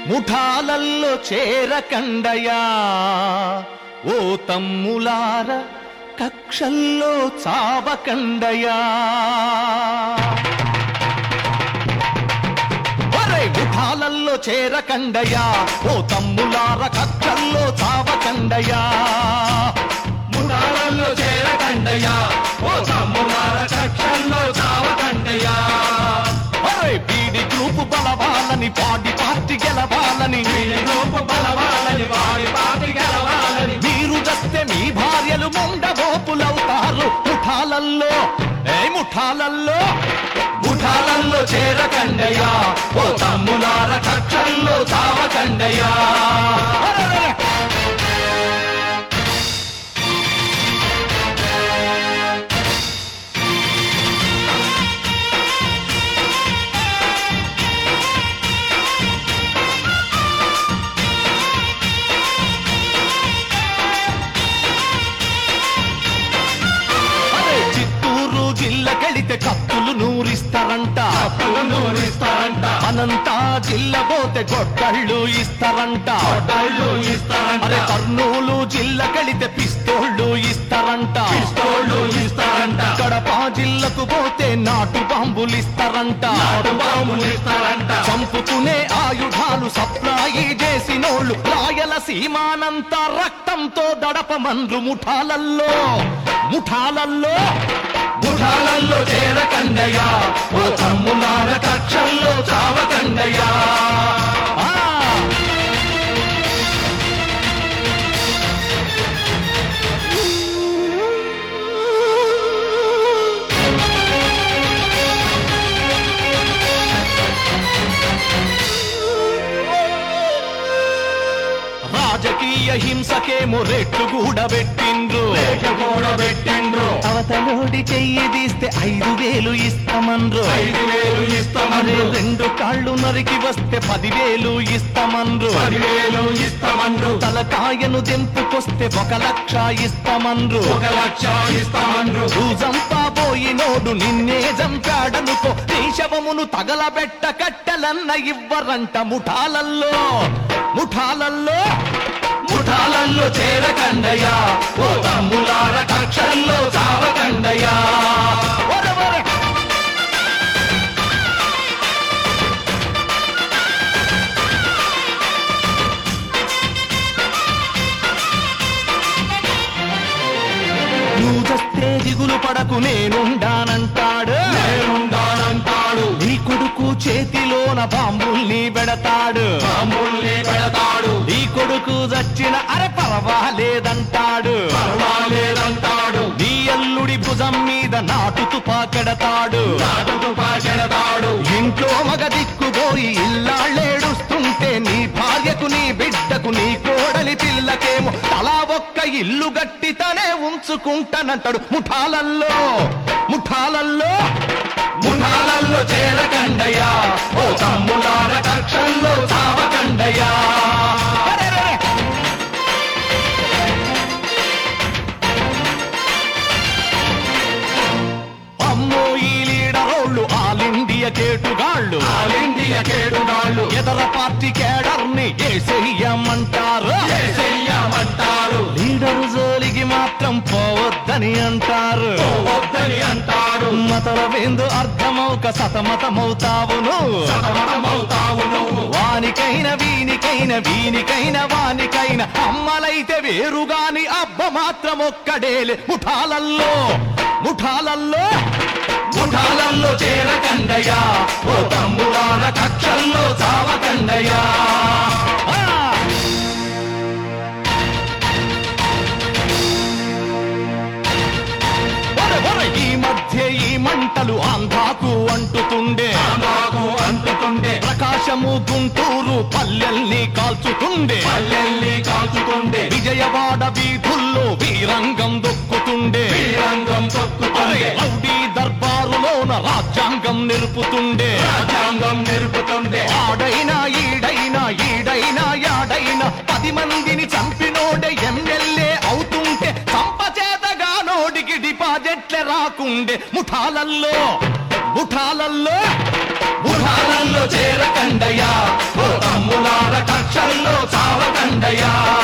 ముఠాలల్లో చేరకండయా ఓ తమ్ములార కక్షల్లో చావకండయా ఒరే ముఠాలల్లో చేరకండయా ఓ తమ్ములార కక్షల్లో చావకండయా ముఠాలలో చేరకండయ్యా ఓ తమ్ములార కక్షల్లో చావకండయ్యా ఒరే బీడి గ్రూపు బలవాలని పాడి పార్టీ గెలవాలని వీడి రూపు బలవాలని వాడి పాటి గెలవాలని మీరు దస్తే మీ భార్యలు ముండబోపులవుతారు ముఠాలల్లో ఏ ముఠాలల్లో ముఠాలలో చేరకండయ్యా ఓ తమ్ములార కక్షల్లో చావకండయ్యా అరెరెరె! అరే చిత్తూరు జిల్లకెళితే కత్తులు నూరిస్తారంట అప్పులు నూరిస్తారంట అనంతా జిల్ల పోతే గొడ్డళ్ళు ఇస్తారంట కొట్టళ్ళు ఇస్తారంట అరే కర్నూలు జిల్లకెళితే పిస్తోళ్ళు ఇస్తారంట పిస్తోళ్ళు ఇస్తారంట కడప జిల్లకు పోతే నాటు బాంబులు ఇస్తారంట నాటు బాంబులు ఇస్తారంట చంపుకునే ఆయుధాలు సప్లాయి చేసినోళ్ళు రాయల సీమానంతా రక్తంతో దడపమండ్రు ముఠాలల్లో ముఠాలల్లో ముఠాలలో చేరకండయ్యా ఓ తమ్ములార కక్షల్లో చావకండయ్యా ఆ! రాజకీయ హింసకేమో రెట్లు కూడబెట్టిండ్రు లేఖ కూడా పెట్టిండ్రు అవతలోడి చెయ్యి తీస్తే ఐదు వేలు ఇస్తామన్రు ఐదు వేలు అరే ఇస్తామన్రు రెండు కాళ్ళు నరికి వస్తే పదివేలు ఇస్తామన్రు పదివేలు ఇస్తామన్రు తలకాయను దెంపుకొస్తే ఒక లక్ష ఇస్తామన్రు ఒక లక్ష ఇస్తామన్రు రోజంతా పోయినోడు నిన్నే చంపాడనుకో నీ శవమును తగలబెట్ట కట్టెలన్న ఇవ్వరంట ముఠాలల్లో ముఠాలల్లో ముఠాలలో చేరకండయ్యా ఓ తమ్ములార కక్షల్లో చావకండయ్యా ఒరే, ఒరే. నువ్వు చస్తే దిగులు పడకు నేనుండానంటాడు నేనుండానంటాడు నీ కొడుకు చేతిలోన బాంబుల్ని పెడతాడు మామూల్ని పెడతాడు నీ కొడుకు చచ్చిన అరే పర్వాలేదంటాడు పర్వాలేదంటాడు నీ అల్లుడి భుజం మీద నాటు తుపాకెడతాడు నాటుకు పాచెడతాడు ఇంట్లో మగ దిక్కుపోయి ఇల్లాళ్ళేడుస్తుంటే నీ భార్యకు నీ బిడ్డకు నీ కోడలి పిల్లకేమో తలా ఒక్క ఇల్లు గట్టితనే ఉంచుకుంటానంటాడు ముఠాలల్లో ముఠాలల్లో ముఠాలలో చేరకండయ్యా ఓ తమ్ములార కక్షల్లో చావకండయ్యా అరెరెరె! అమ్మో ఈ లీడరోళ్ళు ఆల్ ఇండియా కేటుగాళ్ళు ఆల్ ఇండియా కేడుగాళ్ళు ఎదర పార్టీ కేడర్ని ఏసేయమంటారు చెయ్యమంటారు లీడర్ జోలికి మాత్రం పోవద్దని అంటారు వద్దని అంటారు మతల వేందు అర్థమౌక సతమతమవుతావు నువ్వు సతమతమవుతావు నువ్వు వానికైన వీనికైన వీనికైన వానికైన అమ్మలైతే వేరుగాని అబ్బ మాత్రం ఒక్కడేలే ముఠాలల్లో ముఠాలల్లో ముఠాలలో చేరకండయ్యా ఓ తమ్ములార కక్షల్లో చావకండయ్యా ఆ! ఒరే, ఒరే, ఈ మధ్య ఈ మంటలు ఆంధ్రాకు అంటుతుండే మాకు అంటుతుండే ప్రకాశము గుంటూరు పల్లెల్ని కాల్చుతుండే పల్లెల్ని కాల్చుతుండే విజయవాడ వీధుల్లో వీరంగం దొక్కుతుండే శ్రీరంగం అరే తొక్కుతుండే రౌడీ దర్బారులోన రాజ్యాంగం నిలుపుతుండే రాజ్యాంగం నిరుపుతుండే ఆడైనా ఈడైనా ఈడైనా యాడైనా పది మందిని చంపినోడే ఎమ్మెల్యే అవుతుంటే చంపచేతగానోడికి డిపాజిట్లే రాకుండే ముఠాలల్లో ముఠాలల్లో ముఠా యుద్ధాలలో చేరకండయా ఓ తమ్ములార కక్షల్లో చావకండయా